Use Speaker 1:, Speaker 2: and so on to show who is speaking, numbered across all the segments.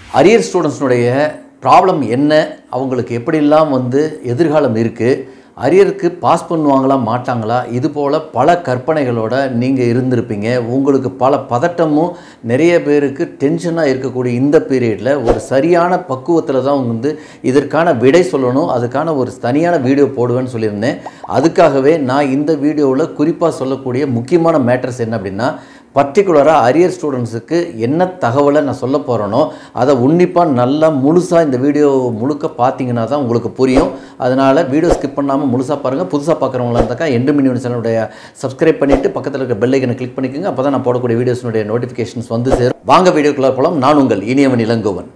Speaker 1: arrear ஸ்டூடெண்ட்ஸ்னுடைய problem என்ன அவங்களுக்கு எப்படிலாம் வந்து எதிர்காலம் இருக்குது அரியருக்கு பாஸ் பண்ணுவாங்களா மாட்டாங்களா இது போல் பல கற்பனைகளோட நீங்கள் இருந்திருப்பீங்க உங்களுக்கு பல பதட்டமும் நிறைய பேருக்கு டென்ஷனாக இருக்கக்கூடிய இந்த பீரியடில் ஒரு சரியான பக்குவத்தில் தான் வந்து இதற்கான விடை சொல்லணும் அதுக்கான ஒரு தனியான வீடியோ போடுவேன்னு சொல்லியிருந்தேன் அதுக்காகவே நான் இந்த வீடியோவில் குறிப்பாக சொல்லக்கூடிய முக்கியமான மேட்டர்ஸ் என்ன அப்படின்னா பர்டிகுலராக அரியர் ஸ்டூடெண்ட்ஸுக்கு என்ன தகவலை நான் சொல்ல போகிறேனோ அதை உன்னிப்பாக நல்லா முழுசாக இந்த வீடியோ முழுக்க பார்த்தீங்கன்னா தான் உங்களுக்கு புரியும் அதனால் வீடியோ ஸ்கிப் பண்ணாமல் முழுசாக பாருங்கள் புதுசாக பார்க்குறவங்களா இருந்தாக்கா எண்டு மினிமம் சேனலுடைய சப்ஸ்கிரைப் பண்ணிவிட்டு பக்கத்தில் இருக்க பெல் ஐக்கனை கிளிக் பண்ணிக்கோங்க அப்போ தான் நான் போடக்கூடிய வீடியோஸ்னுடைய நோட்டிஃபிகேஷன்ஸ் வந்து சேரும் வாங்க வீடியோக்குள்ளே போகலாம் நான் உங்கள் இனியவன் இளங்கோவன்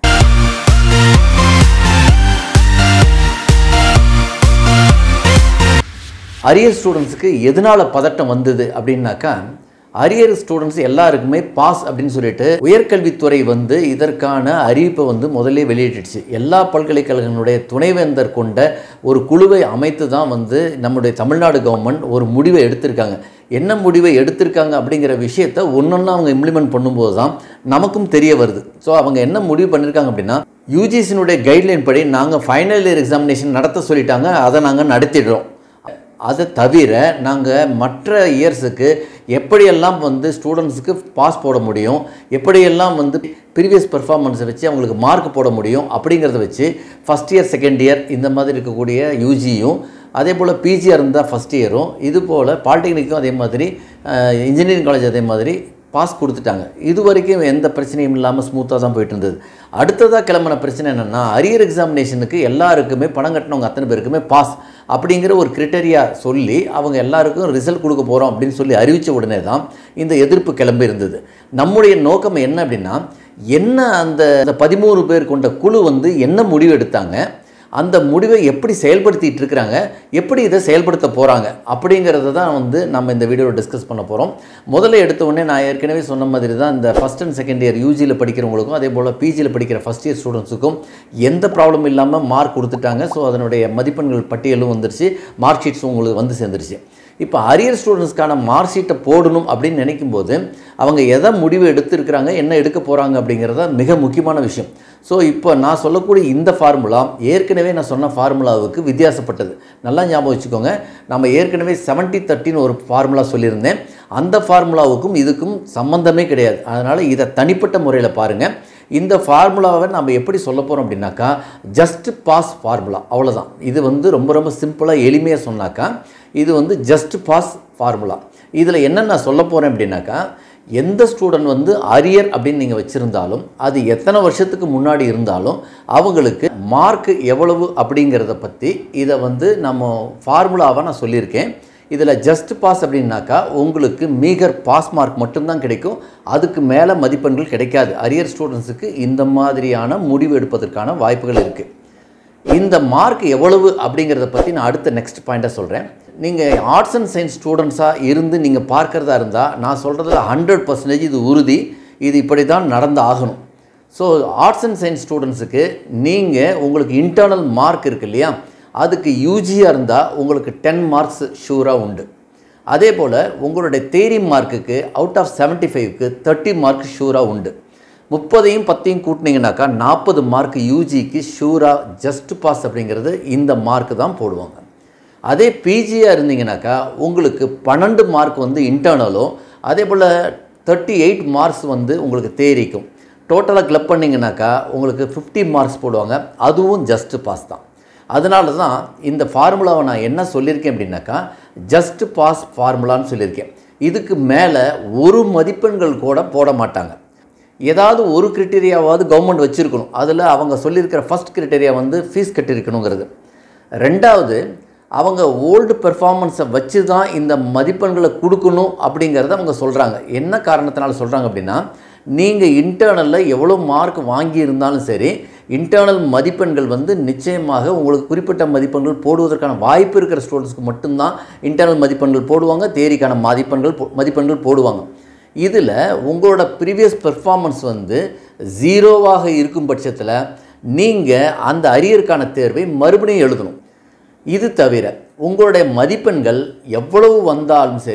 Speaker 1: அரியர் ஸ்டூடெண்ட்ஸுக்கு எதனால் பதட்டம் வந்தது அப்படின்னாக்கா அரியர் ஸ்டூடெண்ட்ஸ் எல்லாருக்குமே பாஸ் அப்படின்னு சொல்லிட்டு உயர்கல்வித்துறை வந்து இதற்கான அறிவிப்பை வந்து முதல்ல வெளியிட்டுச்சு எல்லா பல்கலைக்கழகங்களுடைய துணைவேந்தர் கொண்ட ஒரு குழுவை அமைத்து தான் வந்து நம்முடைய தமிழ்நாடு கவர்மெண்ட் ஒரு முடிவை எடுத்திருக்காங்க என்ன முடிவை எடுத்திருக்காங்க அப்படிங்கிற விஷயத்த ஒன்றொன்னா அவங்க இம்ப்ளிமெண்ட் பண்ணும்போது தான் நமக்கும் தெரிய வருது ஸோ அவங்க என்ன முடிவு பண்ணியிருக்காங்க அப்படின்னா யூஜிசினுடைய கைட்லைன் படி நாங்கள் ஃபைனல் இயர் எக்ஸாமினேஷன் நடத்த சொல்லிட்டாங்க அதை நாங்கள் நடத்திடுறோம் அதை தவிர நாங்கள் மற்ற இயர்ஸுக்கு எப்படியெல்லாம் வந்து ஸ்டூடெண்ட்ஸுக்கு பாஸ் போட முடியும் எப்படியெல்லாம் வந்து ப்ரீவியஸ் பெர்ஃபார்மன்ஸை வச்சு அவங்களுக்கு மார்க் போட முடியும் அப்படிங்கிறத வச்சு ஃபஸ்ட் இயர் செகண்ட் இயர் இந்த மாதிரி இருக்கக்கூடிய யூஜியும் அதே போல் பிஜியாக இருந்தால் ஃபஸ்ட் இயரும் இது போல் பாலிடெக்னிக்கும் அதே மாதிரி இன்ஜினியரிங் காலேஜ் அதே மாதிரி பாஸ் கொடுத்துட்டாங்க இது வரைக்கும் எந்த பிரச்சனையும் இல்லாமல் ஸ்மூத்தாக தான் போயிட்டு இருந்தது அடுத்ததாக கிளம்பின பிரச்சனை என்னென்னா அரியர் எக்ஸாமினேஷனுக்கு எல்லாருக்குமே பணம் கட்டினவங்க அத்தனை பேருக்குமே பாஸ் அப்படிங்கிற ஒரு கிரிட்டரியா சொல்லி அவங்க எல்லாருக்கும் ரிசல்ட் கொடுக்க போகிறோம் அப்படின்னு சொல்லி அறிவித்த உடனே தான் இந்த எதிர்ப்பு கிளம்பி இருந்தது நம்முடைய நோக்கம் என்ன அப்படின்னா என்ன அந்த பதிமூணு பேர் கொண்ட குழு வந்து என்ன முடிவு எடுத்தாங்க அந்த முடிவை எப்படி செயல்படுத்திட்டு இருக்கிறாங்க எப்படி இதை செயல்படுத்த போகிறாங்க அப்படிங்கிறத தான் வந்து நம்ம இந்த வீடியோவில் டிஸ்கஸ் பண்ண போகிறோம் முதல்ல எடுத்த உடனே நான் ஏற்கனவே சொன்ன மாதிரி தான் இந்த ஃபஸ்ட் அண்ட் செகண்ட் இயர் யூஜியில் படிக்கிறவங்களுக்கும் அதே போல் பிஜியில் படிக்கிற ஃபஸ்ட் இயர் ஸ்டூடெண்ட்ஸுக்கும் எந்த ப்ராப்ளம் இல்லாமல் மார்க் கொடுத்துட்டாங்க ஸோ அதனுடைய மதிப்பெண்கள் பட்டியலும் வந்துருச்சு மார்க் ஷீட்ஸும் உங்களுக்கு வந்து சேர்ந்துருச்சு இப்போ அரியர் ஸ்டூடெண்ட்ஸ்க்கான மார்க் ஷீட்டை போடணும் அப்படின்னு நினைக்கும் போது அவங்க எதை முடிவு எடுத்திருக்கிறாங்க என்ன எடுக்க போகிறாங்க அப்படிங்கிறத மிக முக்கியமான விஷயம் ஸோ இப்போ நான் சொல்லக்கூடிய இந்த ஃபார்முலா ஏற்கனவே நான் சொன்ன ஃபார்முலாவுக்கு வித்தியாசப்பட்டது நல்லா ஞாபகம் வச்சுக்கோங்க நம்ம ஏற்கனவே செவன்ட்டி தேர்ட்டின்னு ஒரு ஃபார்முலா சொல்லியிருந்தேன் அந்த ஃபார்முலாவுக்கும் இதுக்கும் சம்மந்தமே கிடையாது அதனால் இதை தனிப்பட்ட முறையில் பாருங்கள் இந்த ஃபார்முலாவை நம்ம எப்படி சொல்ல போகிறோம் அப்படின்னாக்கா ஜஸ்ட் பாஸ் ஃபார்முலா அவ்வளோதான் இது வந்து ரொம்ப ரொம்ப சிம்பிளாக எளிமையாக சொன்னாக்கா இது வந்து ஜஸ்ட் பாஸ் ஃபார்முலா இதில் என்ன நான் சொல்ல போகிறேன் அப்படின்னாக்கா எந்த ஸ்டூடெண்ட் வந்து அரியர் அப்படின்னு நீங்கள் வச்சுருந்தாலும் அது எத்தனை வருஷத்துக்கு முன்னாடி இருந்தாலும் அவங்களுக்கு மார்க் எவ்வளவு அப்படிங்கிறத பற்றி இதை வந்து நம்ம ஃபார்முலாவாக நான் சொல்லியிருக்கேன் இதில் ஜஸ்ட் பாஸ் அப்படின்னாக்கா உங்களுக்கு மீகர் பாஸ் மார்க் மட்டும்தான் கிடைக்கும் அதுக்கு மேலே மதிப்பெண்கள் கிடைக்காது அரியர் ஸ்டூடெண்ட்ஸுக்கு இந்த மாதிரியான முடிவு எடுப்பதற்கான வாய்ப்புகள் இருக்குது இந்த மார்க் எவ்வளவு அப்படிங்கிறத பற்றி நான் அடுத்த நெக்ஸ்ட் பாயிண்ட்டாக சொல்கிறேன் நீங்கள் ஆர்ட்ஸ் அண்ட் சயின்ஸ் ஸ்டூடெண்ட்ஸாக இருந்து நீங்கள் பார்க்குறதா இருந்தால் நான் சொல்கிறதுல ஹண்ட்ரட் பர்சன்டேஜ் இது உறுதி இது இப்படி தான் நடந்து ஆகணும் ஸோ ஆர்ட்ஸ் அண்ட் சயின்ஸ் ஸ்டூடெண்ட்ஸுக்கு நீங்கள் உங்களுக்கு இன்டர்னல் மார்க் இருக்கு இல்லையா அதுக்கு யூஜியாக இருந்தால் உங்களுக்கு டென் மார்க்ஸ் ஷூராக உண்டு அதே போல் உங்களுடைய தேரி மார்க்குக்கு அவுட் ஆஃப் செவன்ட்டி ஃபைவ்க்கு தேர்ட்டி மார்க் ஷூராக உண்டு முப்பதையும் பத்தையும் கூட்டினீங்கனாக்கா நாற்பது மார்க் யூஜிக்கு ஷூராக ஜஸ்ட் பாஸ் அப்படிங்கிறது இந்த மார்க் தான் போடுவாங்க அதே பிஜியாக இருந்தீங்கனாக்கா உங்களுக்கு பன்னெண்டு மார்க் வந்து இன்டர்னலும் அதே போல் தேர்ட்டி எயிட் மார்க்ஸ் வந்து உங்களுக்கு தேரிக்கும் டோட்டலாக கிளப் பண்ணிங்கனாக்கா உங்களுக்கு ஃபிஃப்டி மார்க்ஸ் போடுவாங்க அதுவும் ஜஸ்ட் பாஸ் தான் அதனால தான் இந்த ஃபார்முலாவை நான் என்ன சொல்லியிருக்கேன் அப்படின்னாக்கா ஜஸ்ட் பாஸ் ஃபார்முலான்னு சொல்லியிருக்கேன் இதுக்கு மேலே ஒரு மதிப்பெண்கள் கூட போட மாட்டாங்க ஏதாவது ஒரு கிரிட்டீரியாவாவது கவர்மெண்ட் வச்சுருக்கணும் அதில் அவங்க சொல்லியிருக்கிற ஃபஸ்ட் கிரிட்டீரியா வந்து ஃபீஸ் கட்டியிருக்கணுங்கிறது ரெண்டாவது அவங்க ஓல்டு பெர்ஃபார்மன்ஸை வச்சு தான் இந்த மதிப்பெண்களை கொடுக்கணும் அப்படிங்கிறத அவங்க சொல்கிறாங்க என்ன காரணத்தினால சொல்கிறாங்க அப்படின்னா நீங்கள் இன்டர்னலில் எவ்வளோ மார்க் வாங்கி இருந்தாலும் சரி இன்டர்னல் மதிப்பெண்கள் வந்து நிச்சயமாக உங்களுக்கு குறிப்பிட்ட மதிப்பெண்கள் போடுவதற்கான வாய்ப்பு இருக்கிற ஸ்டூடெண்ட்ஸ்க்கு மட்டும்தான் இன்டர்னல் மதிப்பெண்கள் போடுவாங்க தேரிக்கான மதிப்பெண்கள் போ- மதிப்பெண்கள் போடுவாங்க இதில் உங்களோட ப்ரீவியஸ் பெர்ஃபார்மன்ஸ் வந்து ஜீரோவாக இருக்கும் பட்சத்தில் நீங்கள் அந்த அரியருக்கான தேர்வை மறுபடியும் எழுதணும் இது தவிர உங்களுடைய மதிப்பெண்கள் எவ்வளவு வந்தாலும் சரி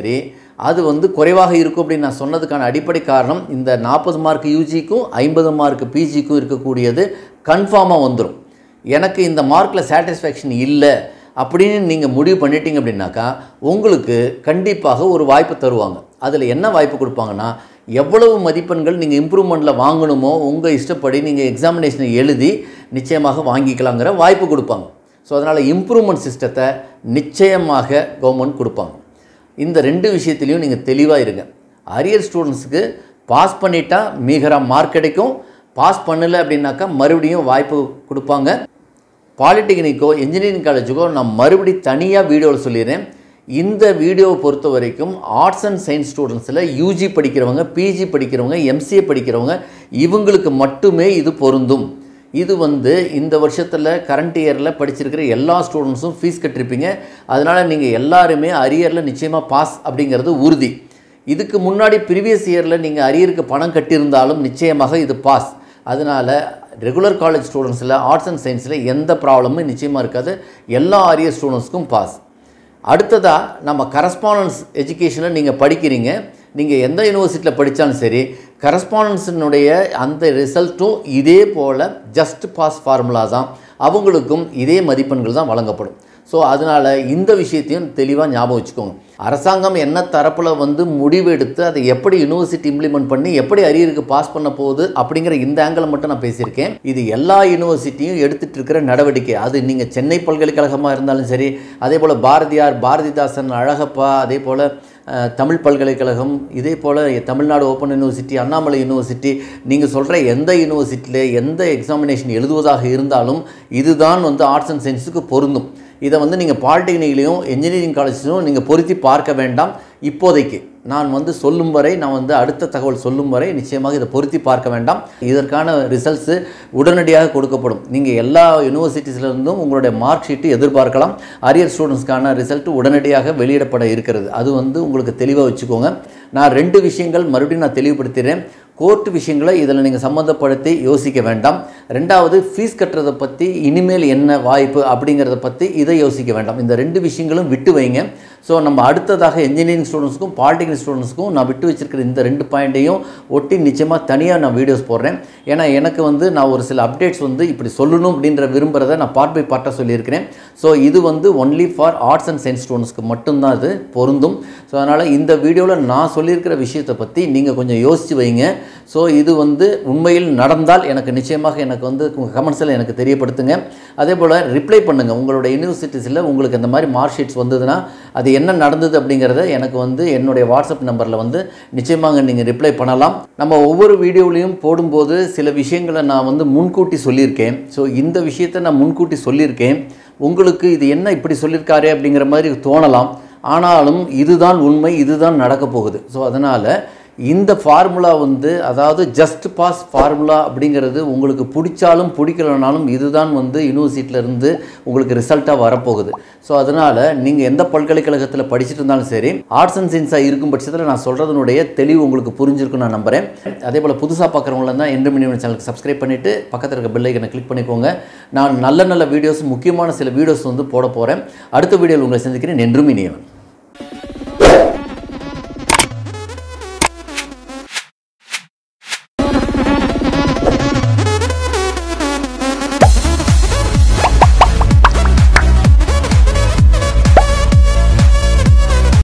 Speaker 1: அது வந்து குறைவாக இருக்கும் அப்படின்னு நான் சொன்னதுக்கான அடிப்படை காரணம் இந்த நாற்பது மார்க் யூஜிக்கும் ஐம்பது மார்க் பிஜிக்கும் இருக்கக்கூடியது கன்ஃபார்மாக வந்துடும் எனக்கு இந்த மார்க்கில் சாட்டிஸ்ஃபேக்ஷன் இல்லை அப்படின்னு நீங்கள் முடிவு பண்ணிட்டீங்க அப்படின்னாக்கா உங்களுக்கு கண்டிப்பாக ஒரு வாய்ப்பு தருவாங்க அதில் என்ன வாய்ப்பு கொடுப்பாங்கன்னா எவ்வளவு மதிப்பெண்கள் நீங்கள் இம்ப்ரூவ்மெண்ட்டில் வாங்கணுமோ உங்கள் இஷ்டப்படி நீங்கள் எக்ஸாமினேஷனை எழுதி நிச்சயமாக வாங்கிக்கலாங்கிற வாய்ப்பு கொடுப்பாங்க ஸோ அதனால் இம்ப்ரூவ்மெண்ட் சிஸ்டத்தை நிச்சயமாக கவர்மெண்ட் கொடுப்பாங்க இந்த ரெண்டு விஷயத்துலையும் நீங்கள் தெளிவாக இருங்க அரியர் ஸ்டூடெண்ட்ஸுக்கு பாஸ் பண்ணிட்டா மீகரா மார்க் கிடைக்கும் பாஸ் பண்ணலை அப்படின்னாக்கா மறுபடியும் வாய்ப்பு கொடுப்பாங்க பாலிடெக்னிக்கோ இன்ஜினியரிங் காலேஜுக்கோ நான் மறுபடி தனியாக வீடியோவில் சொல்லிடுறேன் இந்த வீடியோவை பொறுத்த வரைக்கும் ஆர்ட்ஸ் அண்ட் சயின்ஸ் ஸ்டூடெண்ட்ஸில் யூஜி படிக்கிறவங்க பிஜி படிக்கிறவங்க எம்சிஏ படிக்கிறவங்க இவங்களுக்கு மட்டுமே இது பொருந்தும் இது வந்து இந்த வருஷத்தில் கரண்ட் இயரில் படிச்சிருக்கிற எல்லா ஸ்டூடெண்ட்ஸும் ஃபீஸ் கட்டிருப்பீங்க அதனால் நீங்கள் எல்லாருமே அரியரில் நிச்சயமாக பாஸ் அப்படிங்கிறது உறுதி இதுக்கு முன்னாடி ப்ரீவியஸ் இயரில் நீங்கள் அரியருக்கு பணம் கட்டியிருந்தாலும் நிச்சயமாக இது பாஸ் அதனால் ரெகுலர் காலேஜ் ஸ்டூடெண்ட்ஸில் ஆர்ட்ஸ் அண்ட் சயின்ஸில் எந்த ப்ராப்ளமும் நிச்சயமாக இருக்காது எல்லா அரியர் ஸ்டூடெண்ட்ஸ்க்கும் பாஸ் அடுத்ததாக நம்ம கரஸ்பாண்டன்ஸ் எஜுகேஷனில் நீங்கள் படிக்கிறீங்க நீங்கள் எந்த யூனிவர்சிட்டியில் படித்தாலும் சரி கரஸ்பாண்டன்ஸினுடைய அந்த ரிசல்ட்டும் இதே போல் ஜஸ்ட் பாஸ் ஃபார்முலா தான் அவங்களுக்கும் இதே மதிப்பெண்கள் தான் வழங்கப்படும் ஸோ அதனால் இந்த விஷயத்தையும் தெளிவாக ஞாபகம் வச்சுக்கோங்க அரசாங்கம் என்ன தரப்பில் வந்து முடிவெடுத்து அதை எப்படி யூனிவர்சிட்டி இம்ப்ளிமெண்ட் பண்ணி எப்படி அரியருக்கு பாஸ் பண்ண போகுது அப்படிங்கிற இந்த ஆங்கிளை மட்டும் நான் பேசியிருக்கேன் இது எல்லா யூனிவர்சிட்டியும் எடுத்துகிட்டு இருக்கிற நடவடிக்கை அது நீங்கள் சென்னை பல்கலைக்கழகமாக இருந்தாலும் சரி அதே போல் பாரதியார் பாரதிதாசன் அழகப்பா அதே போல் அஹ், தமிழ் பல்கலைக்கழகம் இதே போல் Tamil Nadu open university Annamalai university நீங்கள் சொல்கிற எந்த யூனிவர்சிட்டியில் எந்த எக்ஸாமினேஷன் எழுதுவதாக இருந்தாலும் இதுதான் வந்து ஆர்ட்ஸ் அண்ட் சயின்ஸுக்கு பொருந்தும் இதை வந்து நீங்கள் பாலிடெக்னிக்லேயும் இன்ஜினியரிங் காலேஜ்லையும் நீங்கள் பொருத்தி பார்க்க வேண்டாம் இப்போதைக்கு நான் வந்து சொல்லும் வரை நான் வந்து அடுத்த தகவல் சொல்லும் வரை நிச்சயமாக இதை பொருத்தி பார்க்க வேண்டாம் இதற்கான ரிசல்ட்ஸு உடனடியாக கொடுக்கப்படும் நீங்கள் எல்லா யூனிவர்சிட்டிஸ்லேருந்தும் உங்களுடைய மார்க் ஷீட்டு எதிர்பார்க்கலாம் அரியர் ஸ்டூடெண்ட்ஸ்க்கான ரிசல்ட் உடனடியாக வெளியிடப்பட இருக்கிறது அது வந்து உங்களுக்கு தெளிவாக வச்சுக்கோங்க நான் ரெண்டு விஷயங்கள் மறுபடியும் நான் தெளிவுபடுத்துகிறேன் கோர்ட் விஷயங்களை இதில் நீங்கள் சம்மந்தப்படுத்தி யோசிக்க வேண்டாம் ரெண்டாவது ஃபீஸ் கட்டுறதை பற்றி இனிமேல் என்ன வாய்ப்பு அப்படிங்கிறத பற்றி இதை யோசிக்க வேண்டாம் இந்த ரெண்டு விஷயங்களும் விட்டு வைங்க ஸோ நம்ம அடுத்ததாக இன்ஜினியரிங் ஸ்டூடெண்ட்ஸ்க்கும் பாலிடெக்னிக் ஸ்டூடெண்ட்ஸ்க்கும் நான் விட்டு வச்சிருக்கிற இந்த ரெண்டு பாயிண்ட்டையும் ஒட்டி நிச்சயமாக தனியாக நான் வீடியோஸ் போடுறேன் ஏன்னா எனக்கு வந்து நான் ஒரு சில அப்டேட்ஸ் வந்து இப்படி சொல்லணும் அப்படின்ற விரும்புகிறத நான் பார்ட் பை பார்ட்டாக சொல்லியிருக்கிறேன் ஸோ இது வந்து only for arts and science ஸ்டூடெண்ட்ஸ்க்கு மட்டும்தான் இது பொருந்தும் ஸோ அதனால் இந்த வீடியோவில் நான் சொல்லியிருக்கிற விஷயத்தை பற்றி நீங்கள் கொஞ்சம் யோசித்து வைங்க ஸோ இது வந்து உண்மையில் நடந்தால் எனக்கு நிச்சயமாக எனக்கு வந்து கமெண்ட்ஸில் எனக்கு தெரியப்படுத்துங்க அதே போல் ரிப்ளை பண்ணுங்கள் உங்களோட யூனிவர்சிட்டிஸில் உங்களுக்கு இந்த மாதிரி மார்க் ஷீட்ஸ் வந்ததுன்னா அது என்ன நடந்தது அப்படிங்கிறத எனக்கு வந்து என்னுடைய வாட்ஸ்அப் நம்பரில் வந்து நிச்சயமாக நீங்கள் ரிப்ளை பண்ணலாம் நம்ம ஒவ்வொரு வீடியோலையும் போடும்போது சில விஷயங்களை நான் வந்து முன்கூட்டி சொல்லியிருக்கேன் ஸோ இந்த விஷயத்தை நான் முன்கூட்டி சொல்லியிருக்கேன் உங்களுக்கு இது என்ன இப்படி சொல்லியிருக்காரு அப்படிங்கிற மாதிரி தோணலாம் ஆனாலும் இதுதான் உண்மை இதுதான் நடக்க போகுது ஸோ அதனால் இந்த ஃபார்முலா வந்து அதாவது ஜஸ்ட் பாஸ் ஃபார்முலா அப்படிங்கிறது உங்களுக்கு பிடிச்சாலும் பிடிக்கலனாலும் இதுதான் வந்து யூனிவர்சிட்டியில இருந்து உங்களுக்கு ரிசல்ட்டாக வரப்போகுது ஸோ அதனால் நீங்கள் எந்த பல்கலைக்கழகத்தில் படிச்சுட்டு இருந்தாலும் சரி ஆர்ட்ஸ் அண்ட் சயின்ஸாக இருக்கும் பட்சத்தில் நான் சொல்கிறதுனுடைய தெளிவு உங்களுக்கு புரிஞ்சிருக்கும் நான் நம்புகிறேன் அதே போல் புதுசாக பார்க்குறவங்கள தான் என்று மினிமம் சேனலுக்கு சப்ஸ்கிரைப் பண்ணிவிட்டு பக்கத்தில் இருக்க பெல் ஐக்கனை கிளிக் பண்ணிக்கோங்க நான் நல்ல நல்ல வீடியோஸ் முக்கியமான சில வீடியோஸ் வந்து போட போகிறேன் அடுத்த வீடியோவில் உங்களை சந்திக்கிறேன் என்றும் இனியவன்